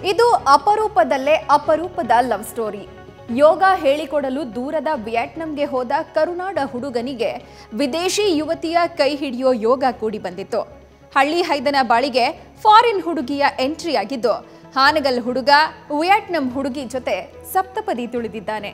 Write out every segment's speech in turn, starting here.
ಇದು ಅಪರೂಪದಲ್ಲೇ ಅಪರೂಪದ love story ಯೋಗ ಹೇಳಿಕೊಡಲು ದೂರದ ವಿಯೆಟ್ನಾಂಗೆ ಹೋದ ಕರುನಾಡ ಹುಡುಗನಿಗೆ ವಿದೇಶಿ ಯುವತಿಯ ಕೈ ಹಿಡಿಯೋ ಯೋಗ ಕೂಡಿ ಬಂದಿತ್ತು ಹಳ್ಳಿ ಹೈದನ ಬಾಳಿಗೆ ಫಾರಿನ್ ಹುಡುಗಿಯ ಎಂಟ್ರಿ ಆಗಿದ್ದು ಹಾನಗಲ್ ಹುಡುಗ ವಿಯೆಟ್ನಾಂ ಹುಡುಗಿ ಜೊತೆ ಸಪ್ತಪದಿ ತುಳಿದಿದ್ದಾನೆ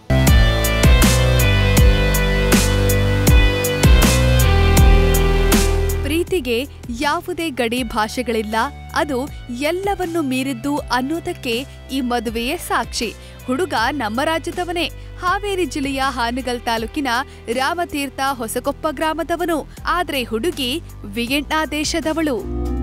ಪ್ರೀತಿಗೆ ಯಾವುದೇ ಗಡಿ ಭಾಷೆಗಳಿಲ್ಲ ಅದು ಎಲ್ಲವನ್ನು ಮೀರಿದ್ದು ಅನ್ನೋದಕ್ಕೆ ಈ ಮದುವೆಯೇ ಸಾಕ್ಷಿ ಹುಡುಗ ನಮ್ಮ ರಾಜ್ಯದವನೇ ಹಾವೇರಿ ಜಿಲ್ಲೆಯ ಹಾನಗಲ್ ತಾಲೂಕಿನ ರಾಮತೀರ್ಥ ಹೊಸಕೊಪ್ಪ ಗ್ರಾಮದವನು ಆದ್ರೆ ಹುಡುಗಿ ವಿಯೆಟ್ನಾ ದೇಶದವಳು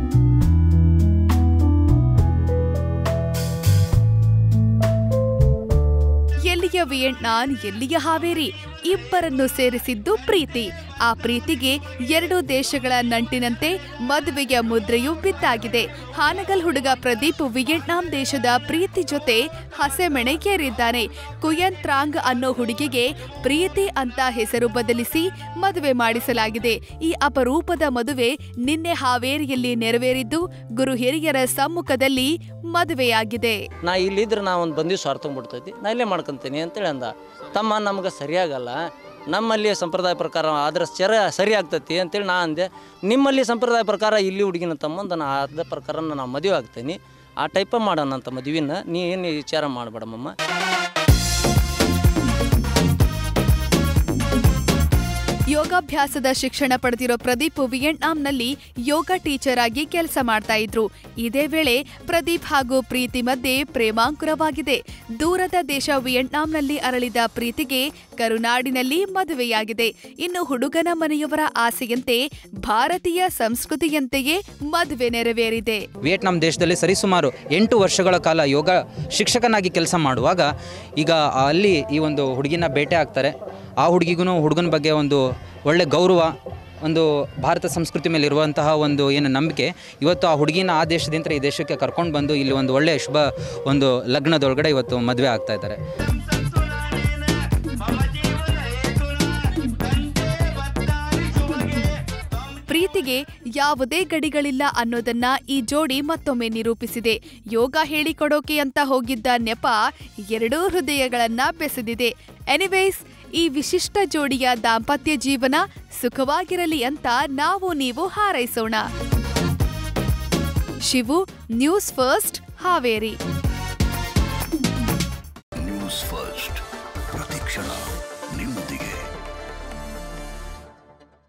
ಎಲ್ಲಿಯ ವಿಯೆಟ್ನಾನ್ ಎಲ್ಲಿಯ ಹಾವೇರಿ ಇಬ್ಬರನ್ನು ಸೇರಿಸಿದ್ದು ಪ್ರೀತಿ ಆ ಪ್ರೀತಿಗೆ ಎರಡು ದೇಶಗಳ ನಂಟಿನಂತೆ ಮದುವೆಯ ಮುದ್ರೆಯೂ ಬಿದ್ದಾಗಿದೆ ಹಾನಗಲ್ ಹುಡುಗ ಪ್ರದೀಪ್ ವಿಯೆಟ್ನಾಂ ದೇಶದ ಪ್ರೀತಿ ಜೊತೆ ಹಸೆಮೆಣೆಗೇರಿದ್ದಾನೆ ಕುಯನ್ ತ್ರಾಂಗ್ ಅನ್ನೋ ಹುಡುಗಿಗೆ ಪ್ರೀತಿ ಅಂತ ಹೆಸರು ಬದಲಿಸಿ ಮದುವೆ ಮಾಡಿಸಲಾಗಿದೆ ಈ ಅಪರೂಪದ ಮದುವೆ ನಿನ್ನೆ ಹಾವೇರಿಯಲ್ಲಿ ನೆರವೇರಿದ್ದು ಗುರು ಹಿರಿಯರ ಸಮ್ಮುಖದಲ್ಲಿ ಮದುವೆಯಾಗಿದೆ ನಾ ಇಲ್ಲಿದ್ರೆ ನಾ ಒಂದು ಬಂದಿ ಸ್ವಾರ್ಥ ಬಿಡ್ತೈತಿ ನಾ ಇಲ್ಲೇ ಮಾಡ್ಕೊತೀನಿ ಅಂತೇಳಿ ಅಂದ ತಮ್ಮ ನಮ್ಗೆ ಸರಿಯಾಗಲ್ಲ ನಮ್ಮಲ್ಲಿ ಸಂಪ್ರದಾಯ ಪ್ರಕಾರ ಆದ್ರೆ ಸರಿ ಸರಿ ಆಗ್ತೈತಿ ಅಂತೇಳಿ ನಾ ಅಂದೆ ನಿಮ್ಮಲ್ಲಿ ಸಂಪ್ರದಾಯ ಪ್ರಕಾರ ಇಲ್ಲಿ ಹುಡುಗಿನ ತಮ್ಮಂದು ನಾ ಅದ ಪ್ರಕಾರ ನಾ ಮದುವೆ ಆಗ್ತೀನಿ ಆ ಟೈಪ ಮಾಡೋಣ ಅಂತ ಮದುವಿನ ನೀ ಏನು ವಿಚಾರ ಮಾಡಬೇಡಮ್ಮ ಯೋಗಾಭ್ಯಾಸದ ಶಿಕ್ಷಣ ಪಡೆದಿರೋ ಪ್ರದೀಪ್ ವಿಯೆಟ್ನಾಂನಲ್ಲಿ ಯೋಗ ಟೀಚರ್ ಆಗಿ ಕೆಲಸ ಮಾಡ್ತಾ ಇದ್ರು ಇದೇ ವೇಳೆ ಪ್ರದೀಪ್ ಹಾಗೂ ಪ್ರೀತಿ ಮಧ್ಯೆ ಪ್ರೇಮಾಂಕುರವಾಗಿದೆ ದೂರದ ದೇಶ ವಿಯೆಟ್ನಾಂನಲ್ಲಿ ಅರಳಿದ ಪ್ರೀತಿಗೆ ಕರುನಾಡಿನಲ್ಲಿ ಮದುವೆಯಾಗಿದೆ ಇನ್ನು ಹುಡುಗನ ಮನೆಯವರ ಆಸೆಯಂತೆ ಭಾರತೀಯ ಸಂಸ್ಕೃತಿಯಂತೆಯೇ ಮದುವೆ ನೆರವೇರಿದೆ ವಿಯೆಟ್ನಾಂ ದೇಶದಲ್ಲಿ ಸರಿಸುಮಾರು ಎಂಟು ವರ್ಷಗಳ ಕಾಲ ಯೋಗ ಶಿಕ್ಷಕನಾಗಿ ಕೆಲಸ ಮಾಡುವಾಗ ಈಗ ಅಲ್ಲಿ ಈ ಒಂದು ಹುಡುಗಿನ ಭೇಟಿ ಆಗ್ತಾರೆ ಆ ಹುಡುಗಿಗೂ ಹುಡುಗನ ಬಗ್ಗೆ ಒಂದು ಒಳ್ಳೆ ಗೌರವ ಒಂದು ಭಾರತ ಸಂಸ್ಕೃತಿ ಮೇಲೆ ಇರುವಂತಹ ಒಂದು ಏನು ನಂಬಿಕೆ ಇವತ್ತು ಆ ಹುಡುಗಿನ ಆ ದೇಶದಿಂದ ಈ ದೇಶಕ್ಕೆ ಕರ್ಕೊಂಡು ಬಂದು ಇಲ್ಲಿ ಒಂದು ಒಳ್ಳೆಯ ಶುಭ ಒಂದು ಲಗ್ನದೊಳಗಡೆ ಇವತ್ತು ಮದುವೆ ಆಗ್ತಾ ಇದ್ದಾರೆ ಪ್ರೀತಿಗೆ ಯಾವುದೇ ಗಡಿಗಳಿಲ್ಲ ಅನ್ನೋದನ್ನ ಈ ಜೋಡಿ ಮತ್ತೊಮ್ಮೆ ನಿರೂಪಿಸಿದೆ ಯೋಗ ಹೇಳಿಕೊಡೋಕೆ ಅಂತ ಹೋಗಿದ್ದ ನೆಪ ಎರಡೂ ಹೃದಯಗಳನ್ನ ಬೆಸೆದಿದೆ ಎನಿವೇಸ್ ಈ ವಿಶಿಷ್ಟ ಜೋಡಿಯ ದಾಂಪತ್ಯ ಜೀವನ ಸುಖವಾಗಿರಲಿ ಅಂತ ನಾವು ನೀವು ಹಾರೈಸೋಣ ಶಿವು ನ್ಯೂಸ್ ಫಸ್ಟ್ ಹಾವೇರಿ